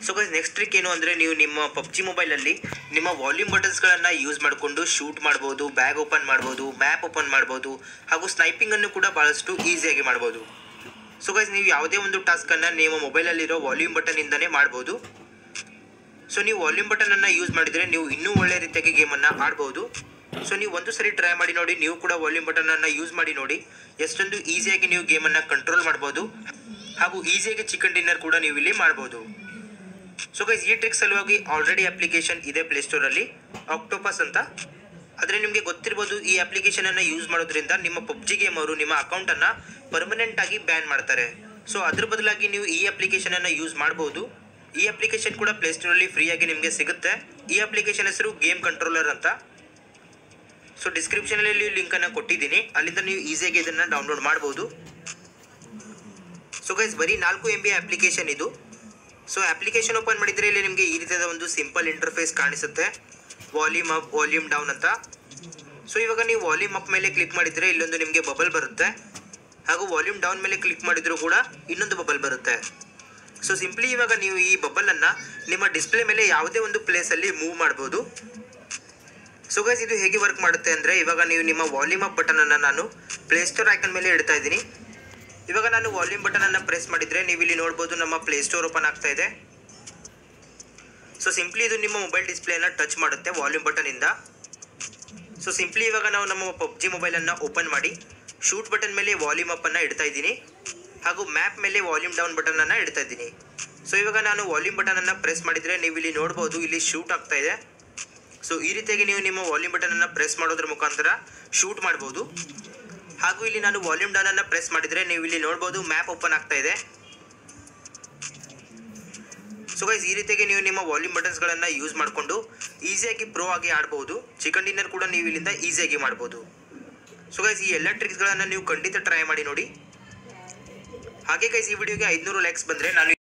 so guys next trick ಏನು ಅಂದರೆ ನೀವು ನಿಮ್ಮ ಪಬ್ಜಿ ಮೊಬೈಲಲ್ಲಿ ನಿಮ್ಮ ವಾಲ್ಯೂಮ್ ಬಟನ್ಸ್ಗಳನ್ನು ಯೂಸ್ ಮಾಡಿಕೊಂಡು ಶೂಟ್ ಮಾಡ್ಬೋದು ಬ್ಯಾಗ್ ಓಪನ್ ಮಾಡ್ಬೋದು ಮ್ಯಾಪ್ ಓಪನ್ ಮಾಡ್ಬೋದು ಹಾಗೂ ಸ್ನೈಪಿಂಗನ್ನು ಕೂಡ ಭಾಳಷ್ಟು ಈಸಿಯಾಗಿ ಮಾಡ್ಬೋದು ಸೊ ಗೈಸ್ ನೀವು ಯಾವುದೇ ಒಂದು ಟಾಸ್ಕನ್ನು ನಿಮ್ಮ ಮೊಬೈಲಲ್ಲಿರೋ ವಾಲ್ಯೂಮ್ ಬಟನಿಂದನೇ ಮಾಡ್ಬೋದು ಸೊ ನೀವು ವಾಲ್ಯೂಮ್ ಬಟನನ್ನು ಯೂಸ್ ಮಾಡಿದರೆ ನೀವು ಇನ್ನೂ ಒಳ್ಳೆ ರೀತಿಯಾಗಿ ಗೇಮನ್ನು ಆಡ್ಬೋದು ಸೊ ನೀವು ಒಂದು ಸರಿ ಟ್ರೈ ಮಾಡಿ ನೋಡಿ ನೀವು ಕೂಡ ವಾಲ್ಯೂಮ್ ಬಟನನ್ನು ಯೂಸ್ ಮಾಡಿ ನೋಡಿ ಎಷ್ಟೊಂದು ಈಸಿಯಾಗಿ ನೀವು ಗೇಮನ್ನು ಕಂಟ್ರೋಲ್ ಮಾಡ್ಬೋದು ಹಾಗೂ ಈಸಿಯಾಗಿ ಚಿಕನ್ ಡಿನ್ನರ್ ಕೂಡ ನೀವು ಇಲ್ಲಿ ಮಾಡ್ಬೋದು ಸೊ ಗೈಸ್ ಈ ಟ್ರಿಕ್ ಸಲುವಾಗಿ ಆಲ್ರೆಡಿ ಅಪ್ಲಿಕೇಶನ್ ಇದೆ ಪ್ಲೇಸ್ಟೋರಲ್ಲಿ ಆಕ್ಟೋಪಸ್ ಅಂತ ಆದರೆ ನಿಮಗೆ ಗೊತ್ತಿರ್ಬೋದು ಈ ಅಪ್ಲಿಕೇಶನನ್ನು ಯೂಸ್ ಮಾಡೋದ್ರಿಂದ ನಿಮ್ಮ ಪಬ್ಜಿ ಗೇಮ್ ಅವರು ನಿಮ್ಮ ಅಕೌಂಟನ್ನು ಪರ್ಮನೆಂಟ್ ಆಗಿ ಬ್ಯಾನ್ ಮಾಡ್ತಾರೆ ಸೊ ಅದ್ರ ಬದಲಾಗಿ ನೀವು ಈ ಅಪ್ಲಿಕೇಶನನ್ನು ಯೂಸ್ ಮಾಡ್ಬೋದು ಈ ಅಪ್ಲಿಕೇಶನ್ ಕೂಡ ಪ್ಲೇಸ್ಟೋರಲ್ಲಿ ಫ್ರೀಯಾಗಿ ನಿಮಗೆ ಸಿಗುತ್ತೆ ಈ ಅಪ್ಲಿಕೇಶನ್ ಹೆಸರು ಗೇಮ್ ಕಂಟ್ರೋಲರ್ ಅಂತ ಸೊ ಡಿಸ್ಕ್ರಿಪ್ಷನಲ್ಲಿ ಲಿಂಕನ್ನು ಕೊಟ್ಟಿದ್ದೀನಿ ಅಲ್ಲಿಂದ ನೀವು ಈಸಿಯಾಗಿ ಇದನ್ನು ಡೌನ್ಲೋಡ್ ಮಾಡ್ಬೋದು ಸೊ ಗೈಸ್ ಬರೀ ನಾಲ್ಕು ಎಂ ಬಿ ಅಪ್ಲಿಕೇಶನ್ ಇದು ಸೊ ಅಪ್ಲಿಕೇಶನ್ ಓಪನ್ ಮಾಡಿದರೆ ಇಲ್ಲಿ ನಿಮಗೆ ಈ ರೀತಿಯಾದ ಒಂದು ಸಿಂಪಲ್ ಇಂಟರ್ಫೇಸ್ ಕಾಣಿಸುತ್ತೆ ವಾಲ್ಯೂಮ್ ಅಪ್ ವಾಲ್ಯೂಮ್ ಡೌನ್ ಅಂತ ಸೊ ಇವಾಗ ನೀವು ವಾಲ್ಯೂಮ್ ಅಪ್ ಮೇಲೆ ಕ್ಲಿಕ್ ಮಾಡಿದರೆ ಇಲ್ಲೊಂದು ನಿಮಗೆ ಬಬಲ್ ಬರುತ್ತೆ ಹಾಗೂ ವಾಲ್ಯೂಮ್ ಡೌನ್ ಮೇಲೆ ಕ್ಲಿಕ್ ಮಾಡಿದರೂ ಕೂಡ ಇನ್ನೊಂದು ಬಬಲ್ ಬರುತ್ತೆ ಸೊ ಸಿಂಪ್ಲಿ ಇವಾಗ ನೀವು ಈ ಬಬಲನ್ನು ನಿಮ್ಮ ಡಿಸ್ಪ್ಲೇ ಮೇಲೆ ಯಾವುದೇ ಒಂದು ಪ್ಲೇಸಲ್ಲಿ ಮೂವ್ ಮಾಡ್ಬೋದು ಸೊ ಗೈಸ್ ಇದು ಹೇಗೆ ವರ್ಕ್ ಮಾಡುತ್ತೆ ಅಂದರೆ ಇವಾಗ ನೀವು ನಿಮ್ಮ ವಾಲ್ಯೂಮ್ ಅಪ್ ಬಟನನ್ನು ನಾನು ಪ್ಲೇಸ್ಟೋರ್ ಐಕನ್ ಮೇಲೆ ಇಡ್ತಾ ಇದ್ದೀನಿ ಇವಾಗ ನಾನು ವಾಲ್ಯೂಮ್ ಬಟನನ್ನು ಪ್ರೆಸ್ ಮಾಡಿದರೆ ನೀವು ಇಲ್ಲಿ ನೋಡ್ಬೋದು ನಮ್ಮ ಪ್ಲೇಸ್ಟೋರ್ ಓಪನ್ ಆಗ್ತಾ ಇದೆ ಸೊ ಸಿಂಪ್ಲಿ ಇದು ನಿಮ್ಮ ಮೊಬೈಲ್ ಡಿಸ್ಪ್ಲೇನ ಟಚ್ ಮಾಡುತ್ತೆ ವಾಲ್ಯೂಮ್ ಬಟನಿಂದ ಸೊ ಸಿಂಪ್ಲಿ ಇವಾಗ ನಾವು ನಮ್ಮ ಪಬ್ಜಿ ಮೊಬೈಲನ್ನು ಓಪನ್ ಮಾಡಿ ಶೂಟ್ ಬಟನ್ ಮೇಲೆ ವಾಲ್ಯೂಮ್ ಅಪ್ಪನ್ನು ಇಡ್ತಾ ಇದ್ದೀನಿ ಹಾಗೂ ಮ್ಯಾಪ್ ಮೇಲೆ ವಾಲ್ಯೂಮ್ ಡೌನ್ ಬಟನನ್ನು ಇಡ್ತಾ ಇದ್ದೀನಿ ಸೊ ಇವಾಗ ನಾನು ವಾಲ್ಯೂಮ್ ಬಟನನ್ನು ಪ್ರೆಸ್ ಮಾಡಿದರೆ ನೀವು ಇಲ್ಲಿ ನೋಡ್ಬೋದು ಇಲ್ಲಿ ಶೂಟ್ ಆಗ್ತಾ ಇದೆ ಸೊ ಈ ರೀತಿಯಾಗಿ ನೀವು ನಿಮ್ಮ ವಾಲ್ಯೂಮ್ ಬಟನನ್ನು ಪ್ರೆಸ್ ಮಾಡೋದ್ರ ಮುಖಾಂತರ ಶೂಟ್ ಮಾಡ್ಬೋದು ಹಾಗೂ ಇಲ್ಲಿ ನಾನು ವಾಲ್ಯೂಮ್ ಡೌನ್ ಅನ್ನು ಪ್ರೆಸ್ ಮಾಡಿದರೆ ನೀವು ಇಲ್ಲಿ ನೋಡ್ಬೋದು ಮ್ಯಾಪ್ ಓಪನ್ ಆಗ್ತಾ ಇದೆ ಸೊ ಗೈಸ್ ಈ ರೀತಿಯಾಗಿ ನೀವು ನಿಮ್ಮ ವಾಲ್ಯೂಮ್ ಬಟನ್ಸ್ಗಳನ್ನು ಯೂಸ್ ಮಾಡಿಕೊಂಡು ಈಸಿಯಾಗಿ ಪ್ರೋ ಆಗಿ ಆಡ್ಬೋದು ಚಿಕನ್ ಡಿನ್ನರ್ ಕೂಡ ನೀವು ಇಲ್ಲಿಂದ ಈಸಿಯಾಗಿ ಮಾಡ್ಬೋದು ಸೊ ಗೈಸ್ ಈ ಎಲ್ಲ ಟ್ರಿಕ್ಸ್ಗಳನ್ನು ನೀವು ಖಂಡಿತ ಟ್ರೈ ಮಾಡಿ ನೋಡಿ ಹಾಗೆ ಗೈಸ್ ಈ ವಿಡಿಯೋಗೆ ಐದುನೂರು ಲೈಕ್ಸ್ ಬಂದರೆ ನಾನು